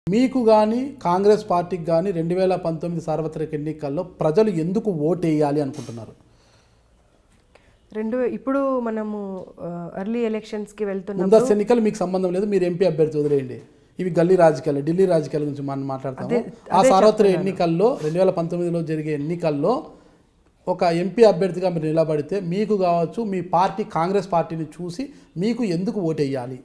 మీకు కానీ కాంగ్రెస్ పార్టీకి కానీ రెండు వేల పంతొమ్మిది సార్వత్రిక ఎన్నికల్లో ప్రజలు ఎందుకు ఓటేయాలి అనుకుంటున్నారు రెండు ఇప్పుడు మనము ఎర్లీ ఎలక్షన్స్కి వెళ్తున్న ముందస్తు ఎన్నికలు మీకు సంబంధం లేదు మీరు ఎంపీ అభ్యర్థి వదిలేయండి ఇవి గల్లీ రాజకీయాలు ఢిల్లీ రాజకీయాల గురించి మనం మాట్లాడతాము ఆ సార్వత్రిక ఎన్నికల్లో రెండు వేల పంతొమ్మిదిలో జరిగే ఎన్నికల్లో ఒక ఎంపీ అభ్యర్థిగా మీరు నిలబడితే మీకు కావచ్చు మీ పార్టీ కాంగ్రెస్ పార్టీని చూసి మీకు ఎందుకు ఓటేయాలి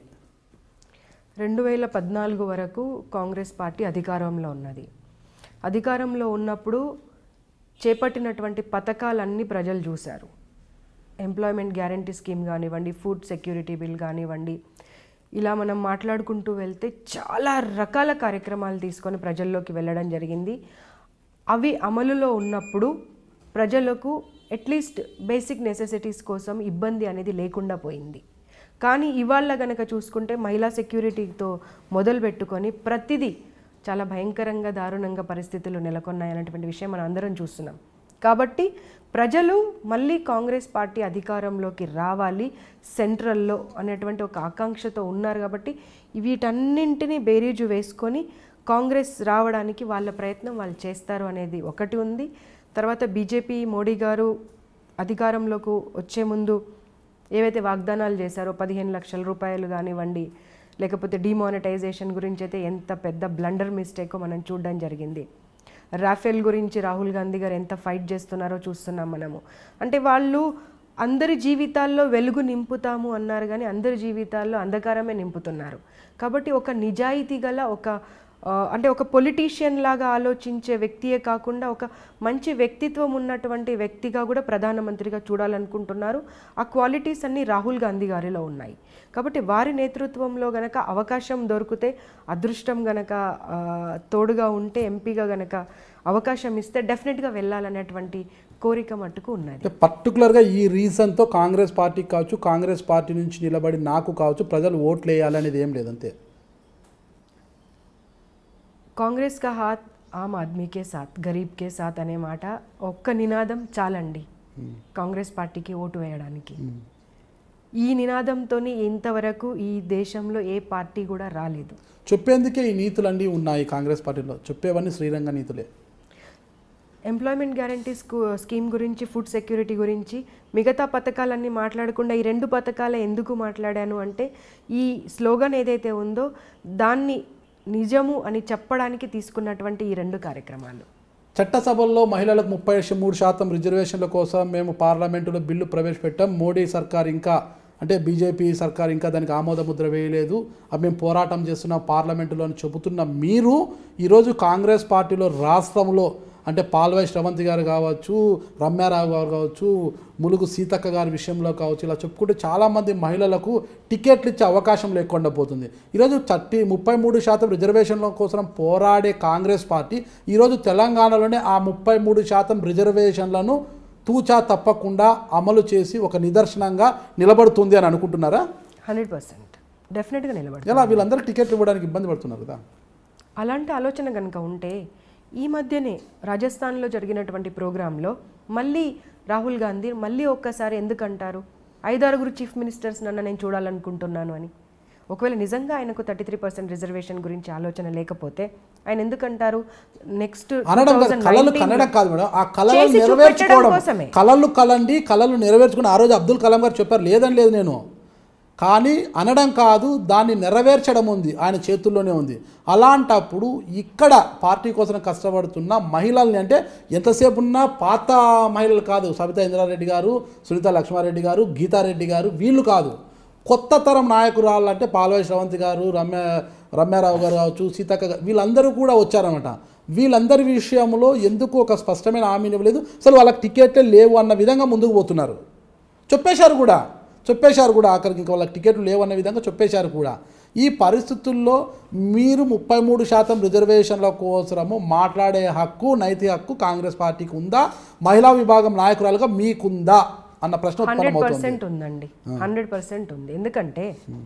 రెండు వేల పద్నాలుగు వరకు కాంగ్రెస్ పార్టీ అధికారంలో ఉన్నది అధికారంలో ఉన్నప్పుడు చేపట్టినటువంటి పథకాలన్నీ ప్రజలు చూశారు ఎంప్లాయ్మెంట్ గ్యారంటీ స్కీమ్ కానివ్వండి ఫుడ్ సెక్యూరిటీ బిల్ కానివ్వండి ఇలా మనం మాట్లాడుకుంటూ వెళ్తే చాలా రకాల కార్యక్రమాలు తీసుకొని ప్రజల్లోకి వెళ్ళడం జరిగింది అవి అమలులో ఉన్నప్పుడు ప్రజలకు అట్లీస్ట్ బేసిక్ నెసెసిటీస్ కోసం ఇబ్బంది అనేది లేకుండా పోయింది కానీ ఇవాళ గనక చూసుకుంటే మహిళా సెక్యూరిటీతో మొదలు పెట్టుకొని ప్రతిదీ చాలా భయంకరంగా దారుణంగా పరిస్థితులు నెలకొన్నాయనేటువంటి విషయం మనం అందరం చూస్తున్నాం కాబట్టి ప్రజలు మళ్ళీ కాంగ్రెస్ పార్టీ అధికారంలోకి రావాలి సెంట్రల్లో అనేటువంటి ఒక ఆకాంక్షతో ఉన్నారు కాబట్టి వీటన్నింటినీ బేరీజు వేసుకొని కాంగ్రెస్ రావడానికి వాళ్ళ ప్రయత్నం వాళ్ళు చేస్తారు అనేది ఒకటి ఉంది తర్వాత బీజేపీ మోడీ గారు అధికారంలోకి వచ్చే ముందు ఏవైతే వాగ్దానాలు చేశారో పదిహేను లక్షల రూపాయలు కానివ్వండి లేకపోతే డిమానిటైజేషన్ గురించి అయితే ఎంత పెద్ద బ్లండర్ మిస్టేకో మనం చూడడం జరిగింది రాఫెల్ గురించి రాహుల్ గాంధీ గారు ఎంత ఫైట్ చేస్తున్నారో చూస్తున్నాం మనము అంటే వాళ్ళు అందరి జీవితాల్లో వెలుగు నింపుతాము అన్నారు కానీ అందరి జీవితాల్లో అంధకారమే నింపుతున్నారు కాబట్టి ఒక నిజాయితీ గల ఒక ఆ, అంటే ఒక పొలిటీషియన్ లాగా ఆలోచించే వ్యక్తియే కాకుండా ఒక మంచి వ్యక్తిత్వం ఉన్నటువంటి వ్యక్తిగా కూడా ప్రధానమంత్రిగా చూడాలనుకుంటున్నారు ఆ క్వాలిటీస్ అన్నీ రాహుల్ గాంధీ గారిలో ఉన్నాయి కాబట్టి వారి నేతృత్వంలో గనక అవకాశం దొరికితే అదృష్టం గనక ఆ, తోడుగా ఉంటే ఎంపీగా గనక అవకాశం ఇస్తే డెఫినెట్గా వెళ్ళాలనేటువంటి కోరిక మట్టుకు ఉన్నది అంటే పర్టికులర్గా ఈ రీజన్తో కాంగ్రెస్ పార్టీకి కావచ్చు కాంగ్రెస్ పార్టీ నుంచి నిలబడి నాకు కావచ్చు ప్రజలు ఓట్లు వేయాలి అనేది ఏం లేదంతే కాంగ్రెస్ కా హాత్ ఆమ్ ఆద్మీ కే సాత్ గరీబ్ కే సాత్ అనే మాట ఒక్క నినాదం చాలండి కాంగ్రెస్ పార్టీకి ఓటు వేయడానికి ఈ నినాదంతో ఇంతవరకు ఈ దేశంలో ఏ పార్టీ కూడా రాలేదు చెప్పేందుకే ఈ నీతులన్నీ ఉన్నాయి కాంగ్రెస్ పార్టీలో చెప్పేవన్నీ శ్రీరంగ నీతులే ఎంప్లాయ్మెంట్ గ్యారంటీ స్కూ స్కీమ్ గురించి ఫుడ్ సెక్యూరిటీ గురించి మిగతా పథకాలన్నీ మాట్లాడకుండా ఈ రెండు పథకాలే ఎందుకు మాట్లాడాను అంటే ఈ స్లోగన్ ఏదైతే ఉందో దాన్ని నిజము అని చెప్పడానికి తీసుకున్నటువంటి ఈ రెండు కార్యక్రమాలు చట్టసభల్లో మహిళలకు ముప్పై మూడు శాతం రిజర్వేషన్ల కోసం మేము పార్లమెంటులో బిల్లు ప్రవేశపెట్టాం మోడీ సర్కార్ ఇంకా అంటే బీజేపీ సర్కార్ ఇంకా దానికి ఆమోద ముద్ర వేయలేదు అవి మేము పోరాటం చేస్తున్నాం పార్లమెంటులో అని చెబుతున్న మీరు ఈరోజు కాంగ్రెస్ పార్టీలో రాష్ట్రంలో అంటే పాల్వాయి శ్రవంతి గారు కావచ్చు రమ్యారావు గారు కావచ్చు ములుగు సీతక్క గారి విషయంలో కావచ్చు ఇలా చెప్పుకుంటే చాలామంది మహిళలకు టికెట్లు ఇచ్చే అవకాశం లేకుండా పోతుంది ఈరోజు థర్టీ ముప్పై మూడు శాతం రిజర్వేషన్ల కోసం పోరాడే కాంగ్రెస్ పార్టీ ఈరోజు తెలంగాణలోనే ఆ ముప్పై మూడు శాతం రిజర్వేషన్లను తూచా తప్పకుండా అమలు చేసి ఒక నిదర్శనంగా నిలబడుతుంది అని అనుకుంటున్నారా హండ్రెడ్ పర్సెంట్ డెఫినెట్గా నిలబడతాం ఎలా వీళ్ళందరూ టికెట్లు ఇవ్వడానికి ఇబ్బంది పడుతున్నారు కదా అలాంటి ఆలోచన కనుక ఉంటే ఈ మధ్యనే రాజస్థాన్లో జరిగినటువంటి ప్రోగ్రాంలో మళ్ళీ రాహుల్ గాంధీ మళ్ళీ ఒక్కసారి ఎందుకంటారు ఐదారుగురు చీఫ్ మినిస్టర్స్ నన్ను నేను చూడాలనుకుంటున్నాను అని ఒకవేళ నిజంగా ఆయనకు థర్టీ త్రీ పర్సెంట్ రిజర్వేషన్ గురించి ఆలోచన లేకపోతే ఆయన ఎందుకంటారు నెక్స్ట్ అనడం కాదు కళలు కనడం కాదు మేడం ఆ కళలను చేసి నెరవేర్చుకోవడం చూపెట్టడం కోసమే. కళలు కలండి కళలు నెరవేర్చుకుని ఆ రోజు అబ్దుల్ కలాం గారు చెప్పారు లేదని లేదు నేను కానీ అనడం కాదు దాన్ని నెరవేర్చడం ఉంది ఆయన చేతుల్లోనే ఉంది అలాంటప్పుడు ఇక్కడ పార్టీ కోసం కష్టపడుతున్న మహిళల్ని అంటే ఎంతసేపు ఉన్నా పాత మహిళలు కాదు సబితా ఇంద్రారెడ్డి గారు సునీత లక్ష్మారెడ్డి గారు గీతారెడ్డి గారు వీళ్ళు కాదు కొత్త తరం నాయకురాలంటే పాల్వాయి శ్రవంతి గారు రమ్య రమ్యారావు గారు కావచ్చు సీతక్క గారు వీళ్ళందరూ కూడా వచ్చారనమాట వీళ్ళందరి విషయంలో ఎందుకు ఒక స్పష్టమైన హామీని ఇవ్వలేదు అసలు వాళ్ళకి టికెట్లే లేవు అన్న విధంగా ముందుకు పోతున్నారు చెప్పేశారు కూడా చెప్పేశారు కూడా ఆఖరికి ఇంకా వాళ్ళకి టికెట్లు లేవు అన్న విధంగా చెప్పేశారు కూడా ఈ పరిస్థితుల్లో మీరు ముప్పై మూడు శాతం రిజర్వేషన్ల కోసము మాట్లాడే హక్కు నైతిక హక్కు కాంగ్రెస్ పార్టీకి ఉందా మహిళా విభాగం నాయకురాలుగా మీకుందా అన్న ప్రశ్న హండ్రెడ్ ఉత్పన్నమవుతుంది పర్సెంట్ ఉందండి హండ్రెడ్ పర్సెంట్ ఉంది ఎందుకంటే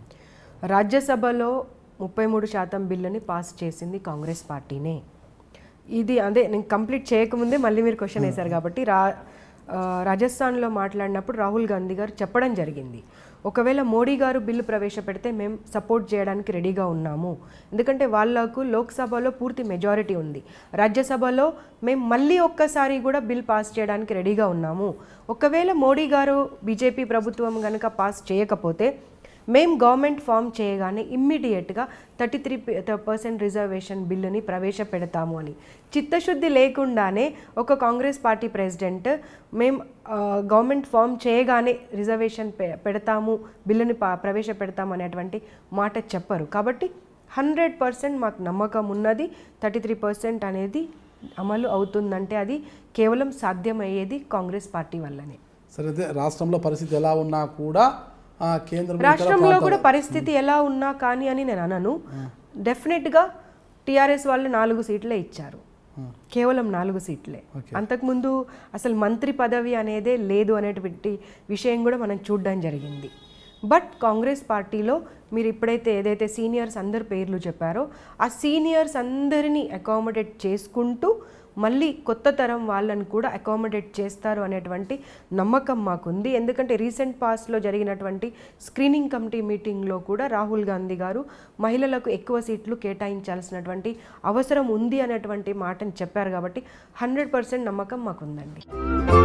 రాజ్యసభలో ముప్పై మూడు శాతం బిల్లుని పాస్ చేసింది కాంగ్రెస్ పార్టీనే ఇది అదే నేను కంప్లీట్ చేయకముందే మళ్ళీ మీరు క్వశ్చన్ వేశారు కాబట్టి రా ఆ, రాజస్థాన్లో మాట్లాడినప్పుడు రాహుల్ గాంధీ గారు చెప్పడం జరిగింది ఒకవేళ మోడీ గారు బిల్లు ప్రవేశపెడితే మేము సపోర్ట్ చేయడానికి రెడీగా ఉన్నాము ఎందుకంటే వాళ్ళకు లోక్సభలో పూర్తి మెజారిటీ ఉంది రాజ్యసభలో మేము మళ్ళీ ఒక్కసారి కూడా బిల్ పాస్ చేయడానికి రెడీగా ఉన్నాము ఒకవేళ మోడీ గారు బీజేపీ ప్రభుత్వం కనుక పాస్ చేయకపోతే మేము గవర్నమెంట్ ఫామ్ చేయగానే ఇమ్మీడియట్గా థర్టీ త్రీ పర్సెంట్ రిజర్వేషన్ బిల్లుని ప్రవేశపెడతాము అని చిత్తశుద్ధి లేకుండానే ఒక కాంగ్రెస్ పార్టీ ప్రెసిడెంట్ మేము ఆ, గవర్నమెంట్ ఫామ్ చేయగానే రిజర్వేషన్ పె పెడతాము బిల్లుని ప- ప్రవేశపెడతాము అనేటువంటి మాట చెప్పరు కాబట్టి హండ్రెడ్ పర్సెంట్ మాకు నమ్మకం ఉన్నది థర్టీ త్రీ పర్సెంట్ అనేది అమలు అవుతుందంటే అది కేవలం సాధ్యమయ్యేది కాంగ్రెస్ పార్టీ వల్లనే సరే అయితే రాష్ట్రంలో పరిస్థితి ఎలా ఉన్నా కూడా ఆ, కేంద్రం ఇతర రాష్ట్రంలో కూడా పరిస్థితి ఎలా ఉన్నా కానీ అని నేను అనను డెఫినెట్గా టీఆర్ఎస్ వాళ్ళు నాలుగు సీట్లే ఇచ్చారు కేవలం నాలుగు సీట్లే అంతకుముందు అసలు మంత్రి పదవి అనేదే లేదు అనేటువంటి విషయం కూడా మనం చూడడం జరిగింది బట్ కాంగ్రెస్ పార్టీలో మీరు ఇప్పుడైతే ఏదైతే సీనియర్స్ అందరి పేర్లు చెప్పారో ఆ సీనియర్స్ అందరినీ అకామిడేట్ చేసుకుంటూ మళ్ళీ కొత్త తరం వాళ్ళని కూడా అకామిడేట్ చేస్తారు అనేటువంటి నమ్మకం మాకుంది ఎందుకంటే రీసెంట్ పాస్ట్లో జరిగినటువంటి స్క్రీనింగ్ కమిటీ మీటింగ్లో కూడా రాహుల్ గాంధీ గారు మహిళలకు ఎక్కువ సీట్లు కేటాయించాల్సినటువంటి అవసరం ఉంది అనేటువంటి మాటని చెప్పారు కాబట్టి హండ్రెడ్ పర్సెంట్ నమ్మకం మాకుందండి